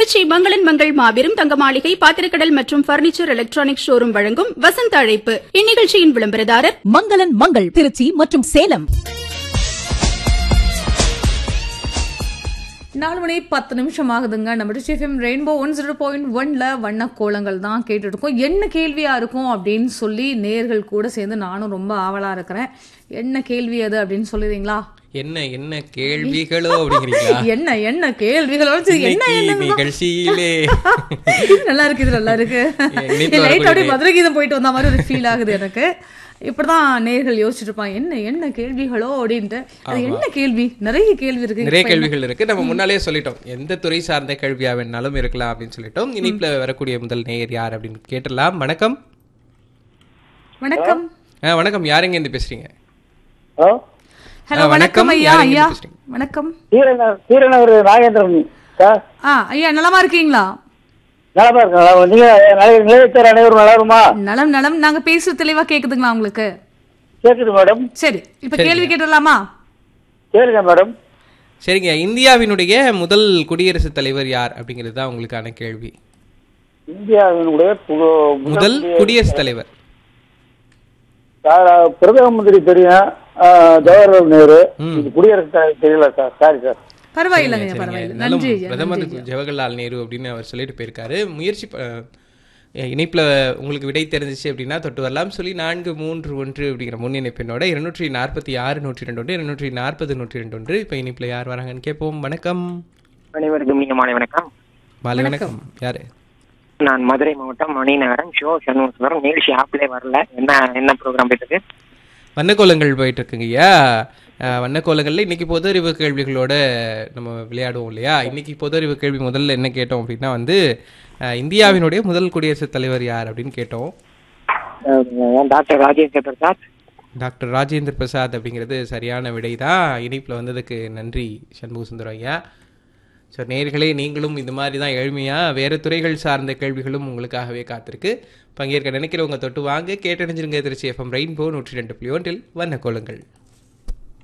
திருச்சி மங்களன் மங்கள் மாபெரும் தங்க மாளிகை பாத்திரக்கடல் மற்றும் பர்னிச்சர் எலக்ட்ரானிக் ஷோரூம் வழங்கும் வசந்த அழைப்பு இந்நிகழ்ச்சியின் விளம்பரதாரர் மங்களன் மங்கள் திருச்சி மற்றும் சேலம் நாலு மணி பத்து நிமிஷம் ஆகுதுங்க நம்ம டிச்சிஎஃப்எம் ரெயின்போ ஒன் ஜீரோ பாயிண்ட் ஒன்ல வண்ண கோலங்கள் தான் கேட்டுட்டு இருக்கோம் என்ன கேள்வியா இருக்கும் அப்படின்னு சொல்லி நேர்கள் கூட சேர்ந்து நானும் ரொம்ப ஆவலா இருக்கிறேன் என்ன கேள்வி அது அப்படின்னு சொல்லுவீங்களா என்ன என்ன கேள்விகளோ அப்படிங்கிறீங்களா என்ன என்ன கேள்விகளோட சரி, என்ன இன்னைக்கு என்ன நிகழ்ச்சியிலே இது நல்லா இருக்கு இது நல்லா இருக்கு இனிப்பு லைட் அப்படியே வரக்கூடிய மதுரை கீதம் போயிட்டு வந்த மாதிரி ஒரு ஃபீல் ஆகுது எனக்கு இப்படிதான் நேர்கள் யோசிச்சுட்டு இருப்பாங்க என்ன என்ன கேள்விகளோ அப்படின்ட்டு அது என்ன கேள்வி நிறைய கேள்வி இருக்கு நிறைய இப்ப கேள்விகள் இருக்கு நம்ம முன்னாலே சொல்லிட்டோம் எந்த துறை சார்ந்த கேள்வியா வேணாலும் இருக்கலாம் அப்படின்னு சொல்லிட்டோம் இனிப்புல வரக்கூடிய முதல் நேயர் யார் அப்படின்னு கேட்டலாம் வணக்கம் வணக்கம் ஆ, வணக்கம் யாருங்க இருந்து பேசுறீங்க ஹலோ ஹலோ ஆ, வணக்கம். வணக்கம் ஐயா யார் எங்க ஐயா பேசுறீங்க? வணக்கம் சீரநகர் சீரநகர் நாகேந்திரன் சார் ஆ ஐயா நலமா இருக்கீங்களா நலமா இருக்கேன் நீங்க நிலை- நிலையத்தார் அனைவரும் நலருமா நலம் நலம் நாங்க பேசுறது தெளிவா கேக்குதுங்களா உங்களுக்கு கேக்குது மேடம் சரி இப்ப கேள்வி கேட்டுடலாமா கேளுங்க மேடம் சரிங்க இந்தியாவினுடைய முதல் குடியரசுத் தலைவர் யார் அப்படிங்கிறது தான் உங்களுக்கான கேள்வி இந்தியாவினுடைய பு- முதல் குடியரசுத் தலைவர் சார், பிரதம மந்திரி தெரியும் ஆ, ஜவஹர்லால் நேரு இது குடியரசுத் தலைவர் தெரியல சார் சாரி சார் பரவாயில்லைங்க சரிங்க. பரவாயில்ல இருந்தாலும் நன்றி ஐயா பிரதமர் நன்றி ஐயா. ஜவஹர்லால் நேரு அப்படின்னு அவர் சொல்லிட்டு போயிருக்காரு முயற்சி ப- அஹ் இணைப்புல உங்களுக்கு விடை தெரிஞ்சிச்சு அப்படின்னா தொட்டு வரலாம் சொல்லி நான்கு மூன்று ஒன்று அப்படிங்கிற முன்னிணைப்பினோட இருநூற்றி நாற்பத்தி ஆறு நூற்றி ரெண்டு ஒன்று இருநூற்றி நாற்பது நூற்றி ரெண்டு ஒன்று இப்போ இணைப்புல யார் வராங்கன்னு கேட்போம் வணக்கம் அனைவருக்கும் இனிய மாலை வணக்கம் மாலை வணக்கம் யாரு நான் மதுரை மாவட்டம் மணிநகரம் ஷோ சண்முகசுவரம் நிகழ்ச்சி ஆப்லே வரல என்ன என்ன ப்ரோக்ராம் போயிட்டு இருக்கு வண்ணக்கோலங்கள் போயிட்டு இருக்குங்க ஐயா அஹ் வண்ணக்கோலங்கள்ல இன்னைக்கு பொது அறிவு கேள்விகளோட நம்ம விளையாடுவோம் இல்லையா இன்னைக்கு பொது அறிவு கேள்வி முதல்ல என்ன கேட்டோம் அப்படின்னா வந்து அஹ் இந்தியாவினுடைய முதல் குடியரசுத் தலைவர் யார் அப்படின்னு கேட்டோம் அஹ் டாக்டர் ராஜேந்திர பிரசாத் டாக்டர் ராஜேந்திர பிரசாத் அப்படிங்கிறது சரியான விடை தான் இணைப்பில் வந்ததுக்கு நன்றி சண்முக சுந்தரம் ஐயா ஸோ நேர்களே நீங்களும் இது மாதிரி தான் எளிமையாக வேறு துறைகள் சார்ந்த கேள்விகளும் உங்களுக்காகவே காத்திருக்கு பங்கேற்க நினைக்கிறவங்க தொட்டு வாங்க கேட்டணிஞ்சிருங்க திருச்சி எஃப்எம் ரெயின்போ நூற்றி ரெண்டு புள்ளி ஒன்றில் வண்ண கோலுங்கள்